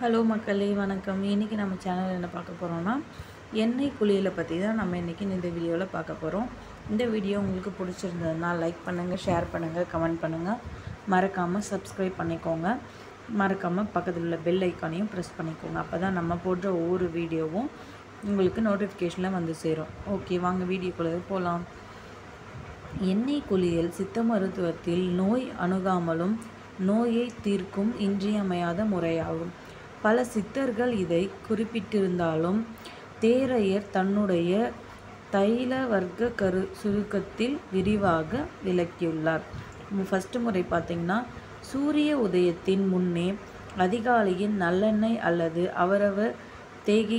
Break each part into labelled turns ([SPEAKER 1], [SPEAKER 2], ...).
[SPEAKER 1] hello மக்களே வணக்கம் இன்றைக்கி நம்ம சேனல் என்ன பார்க்க போகிறோம்னா எண்ணெய் குளியலை பற்றி தான் நம்ம இன்றைக்கி இந்த வீடியோவில் பார்க்க போகிறோம் இந்த வீடியோ உங்களுக்கு பிடிச்சிருந்ததுன்னா லைக் பண்ணுங்கள் ஷேர் பண்ணுங்கள் கமெண்ட் பண்ணுங்கள் மறக்காமல் சப்ஸ்கிரைப் பண்ணிக்கோங்க மறக்காமல் பக்கத்தில் உள்ள பெல் ஐக்கானையும் ப்ரெஸ் பண்ணிக்கோங்க அப்போ தான் நம்ம போடுற ஒவ்வொரு வீடியோவும் உங்களுக்கு நோட்டிஃபிகேஷனில் வந்து சேரும் ஓகே வாங்க வீடியோக்குள்ளே போகலாம் எண்ணெய் குளியல் சித்த மருத்துவத்தில் நோய் அணுகாமலும் நோயை தீர்க்கும் இன்றியமையாத முறையாகும் பல சித்தர்கள் இதை குறிப்பிட்டிருந்தாலும் தேரையர் தன்னுடைய தைல வர்க்க கரு சுருக்கத்தில் விரிவாக விளக்கியுள்ளார் ஃபஸ்ட்டு முறை பார்த்திங்கன்னா சூரிய உதயத்தின் முன்னே அதிகாலையில் நல்லெண்ணெய் அல்லது அவரவர் தேகி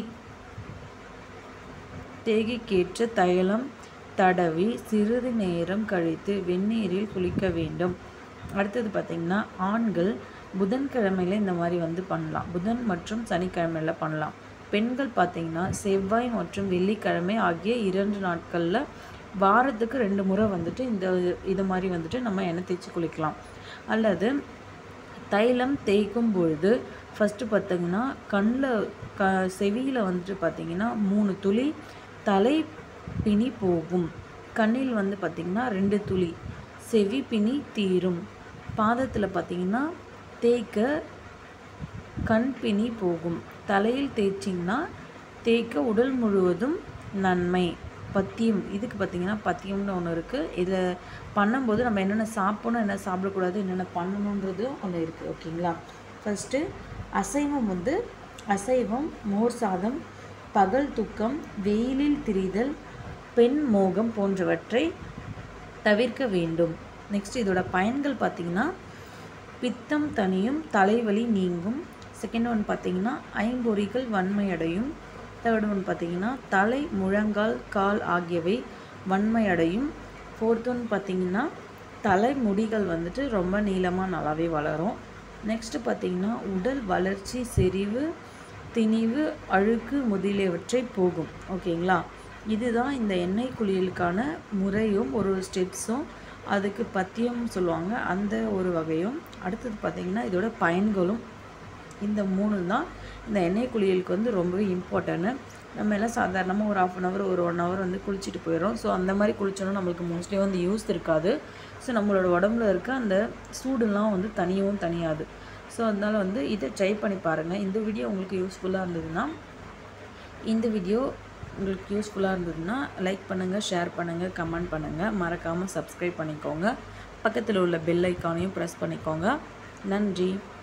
[SPEAKER 1] தேகிக்கேற்ற தைலம் தடவி சிறிது நேரம் கழித்து வெந்நீரில் குளிக்க வேண்டும் அடுத்தது பார்த்திங்கன்னா ஆண்கள் புதன்கிழமையில் இந்த மாதிரி வந்து பண்ணலாம் புதன் மற்றும் சனிக்கிழமையில் பண்ணலாம் பெண்கள் பார்த்திங்கன்னா செவ்வாய் மற்றும் வெள்ளிக்கிழமை ஆகிய இரண்டு நாட்களில் வாரத்துக்கு ரெண்டு முறை வந்துட்டு இந்த இது மாதிரி வந்துட்டு நம்ம எண்ணெய் தேய்ச்சி குளிக்கலாம் அல்லது தைலம் தேய்க்கும் பொழுது ஃபஸ்ட்டு பார்த்திங்கன்னா கண்ணில் க செவியில் வந்துட்டு பார்த்திங்கன்னா மூணு துளி தலை பிணி போகும் கண்ணில் வந்து பார்த்திங்கன்னா ரெண்டு துளி செவி பிணி தீரும் பாதத்தில் பார்த்திங்கன்னா தேய்க்க கண் பிணி போகும் தலையில் தேய்ச்சிங்கன்னா தேய்க்க உடல் முழுவதும் நன்மை பத்தியம் இதுக்கு பார்த்திங்கன்னா பத்தியம்னு ஒன்று இருக்குது இதில் பண்ணும்போது நம்ம என்னென்ன சாப்பிடணும் என்ன சாப்பிடக்கூடாது என்னென்ன பண்ணணுன்றதும் ஒன்று இருக்குது ஓகேங்களா ஃபஸ்ட்டு அசைவம் வந்து அசைவம் மோர் சாதம் பகல் துக்கம் வெயிலில் திரிதல் பெண் மோகம் போன்றவற்றை தவிர்க்க வேண்டும் நெக்ஸ்ட் இதோட பயன்கள் பார்த்திங்கன்னா பித்தம் தனியும் தலைவலி நீங்கும் செகண்ட் ஒன் பார்த்திங்கன்னா ஐம்பொறிகள் வன்மையடையும் தேர்ட் ஒன் பார்த்திங்கன்னா தலை முழங்கால் கால் ஆகியவை வன்மையடையும் ஃபோர்த் ஒன் பார்த்திங்கன்னா தலைமுடிகள் வந்துட்டு ரொம்ப நீளமாக நல்லாவே வளரும் நெக்ஸ்ட்டு பார்த்திங்கன்னா உடல் வளர்ச்சி செறிவு திணிவு அழுக்கு முதலியவற்றை போகும் ஓகேங்களா இதுதான் இந்த எண்ணெய் குளியலுக்கான முறையும் ஒரு ஸ்டெப்ஸும் அதுக்கு பத்தியம் சொல்லுவாங்க அந்த ஒரு வகையும் அடுத்தது பார்த்திங்கன்னா இதோட பயன்களும் இந்த மூணு தான் இந்த எண்ணெய் குளியலுக்கு வந்து ரொம்பவே இம்பார்ட்டன்ட்டு நம்ம எல்லாம் சாதாரணமாக ஒரு ஆஃப் அன் ஹவர் ஒரு ஒன் ஹவர் வந்து குளிச்சுட்டு போயிடும் ஸோ அந்த மாதிரி குளிச்சோன்னா நம்மளுக்கு மோஸ்ட்லி வந்து யூஸ் இருக்காது ஸோ நம்மளோட உடம்புல இருக்க அந்த சூடுலாம் வந்து தனியவும் தனியாது ஸோ அதனால் வந்து இதை ட்ரை பண்ணி பாருங்கள் இந்த வீடியோ உங்களுக்கு யூஸ்ஃபுல்லாக இருந்ததுன்னா இந்த வீடியோ உங்களுக்கு யூஸ்ஃபுல்லாக இருந்ததுன்னா லைக் பண்ணுங்கள் ஷேர் பண்ணுங்கள் கமெண்ட் பண்ணுங்கள் மறக்காமல் சப்ஸ்கிரைப் பண்ணிக்கோங்க பக்கத்தில் உள்ள பெல் ஐக்கானையும் ப்ரெஸ் பண்ணிக்கோங்க நன்றி